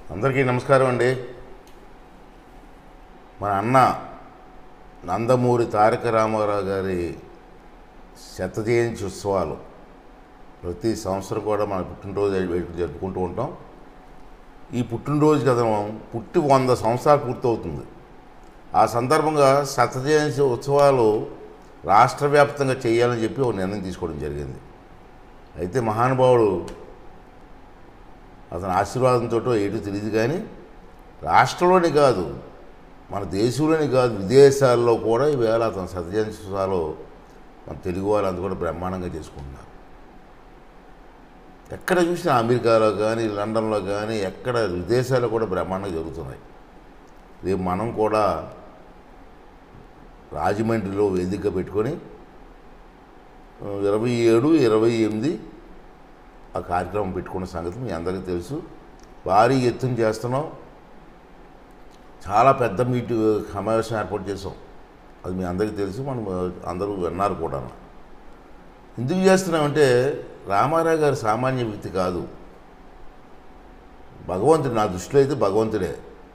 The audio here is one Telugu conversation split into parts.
అందరికీ నమస్కారం అండి మన అన్న నందమూరి తారక రామారావు గారి శత జయంతి ఉత్సవాలు ప్రతి సంవత్సరం కూడా మన పుట్టినరోజు వేడుక జరుపుకుంటూ ఉంటాం ఈ పుట్టినరోజు కదా పుట్టి వంద సంవత్సరాలు పూర్తవుతుంది ఆ సందర్భంగా శత జయంతి ఉత్సవాలు రాష్ట్ర వ్యాప్తంగా చేయాలని చెప్పి ఒక నిర్ణయం తీసుకోవడం జరిగింది అయితే మహానుభావుడు అతని ఆశీర్వాదంతో ఏటో తెలియదు కానీ రాష్ట్రంలోని కాదు మన దేశంలోని కాదు విదేశాల్లో కూడా ఈవేళ అతని సత్యజన్సాలో మన తెలుగు వాళ్ళంతా కూడా బ్రహ్మాండంగా చేసుకుంటున్నారు ఎక్కడ చూసినా అమెరికాలో కానీ లండన్లో కానీ ఎక్కడ విదేశాల్లో కూడా బ్రహ్మాండంగా జరుగుతున్నాయి రేపు మనం కూడా రాజమండ్రిలో వేదిక పెట్టుకొని ఆ, ఇరవై ఏడు ఇరవై ఎనిమిది ఆ కార్యక్రమం పెట్టుకున్న సంగతి మీ అందరికీ తెలుసు భారీ ఎత్తున చేస్తున్నాం చాలా పెద్ద మీటి సమావేశం ఏర్పాటు చేసాం అది మీ అందరికీ తెలుసు మనం అందరూ విన్నారు కూడా ఎందుకు చేస్తున్నామంటే రామారావు గారు సామాన్య వ్యక్తి కాదు భగవంతుడు నా దృష్టిలో అయితే భగవంతుడే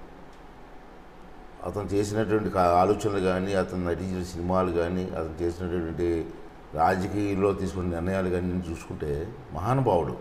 అతను చేసినటువంటి కా- ఆలోచనలు కానీ అతను నటించిన సినిమాలు కానీ అతను చేసినటువంటి రాజకీయాల్లో తీసుకున్న నిర్ణయాలు కానీ నేను చూసుకుంటే మహానుభావుడు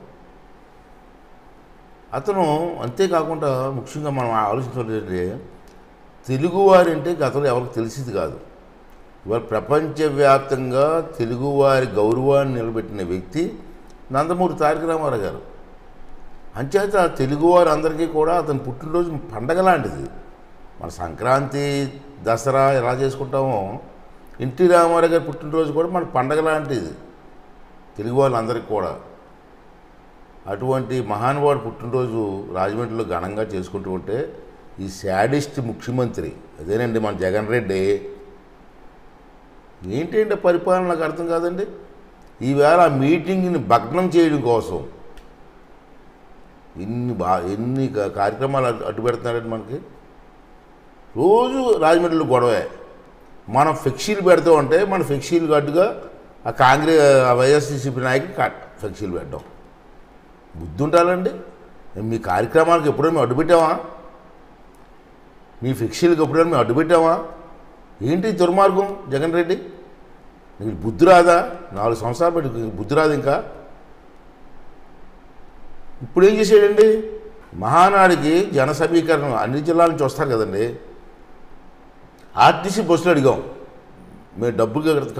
అతను అంతేకాకుండా ముఖ్యంగా మనం ఆలోచించాలంటే తెలుగువారి అంటే గతంలో ఎవరికి తెలిసింది కాదు ఇవాళ ప్రపంచవ్యాప్తంగా తెలుగువారి గౌరవాన్ని నిలబెట్టిన వ్యక్తి నందమూరి తారక రామారావు గారు అంచేత తెలుగువారు అందరికీ కూడా అతని పుట్టినరోజు పండగ లాంటిది మన సంక్రాంతి దసరా ఎలా చేసుకుంటామో ఎన్టీ రామారావు గారి పుట్టినరోజు కూడా మన పండగ లాంటిది తెలుగు వాళ్ళందరికీ కూడా అటువంటి మహానుభావుడు పుట్టినరోజు రాజమండ్రిలో ఘనంగా చేసుకుంటూ ఉంటే ఈ శాడిస్ట్ ముఖ్యమంత్రి అదేనండి మన జగన్ రెడ్డి ఏంటంటే పరిపాలన నాకు అర్థం కాదండి ఈవేళ ఆ మీటింగ్ని భగ్నం చేయడం కోసం ఎన్ని బా ఎన్ని కా- కార్యక్రమాలు అడ్డు అడ్డు పెడుతున్నారండి మనకి రోజు రాజమండ్రిలో గొడవే మనం ఫ్లెక్సీలు పెడతాం అంటే మన ఫ్లెక్సీలు అడ్డుగా ఆ కాంగ్రెస్ ఆ వైఎస్సీసీపీ నాయకులు కట్ ఫ్లెక్సీలు పెట్టడం బుద్ధి ఉండాలండి మీ కార్యక్రమాలకు ఎప్పుడైనా మేము అడ్డుపెట్టామా మీ ఫ్లెక్సీలకు ఎప్పుడైనా మేము అడ్డుపెట్టామా ఏంటి ఈ దుర్మార్గం జగన్ రెడ్డి నీకు బుద్ధి రాదా నాలుగు సంవత్సరాలు పెట్టి నీకు బుద్ధి రాదు ఇంకా ఇప్పుడు ఏం చేసాడండి మహానాడికి జన సమీకరణ అన్ని జిల్లాల నుంచి వస్తారు కదండి ఆర్టీసీ బస్సులు అడిగాం మేము డబ్బులు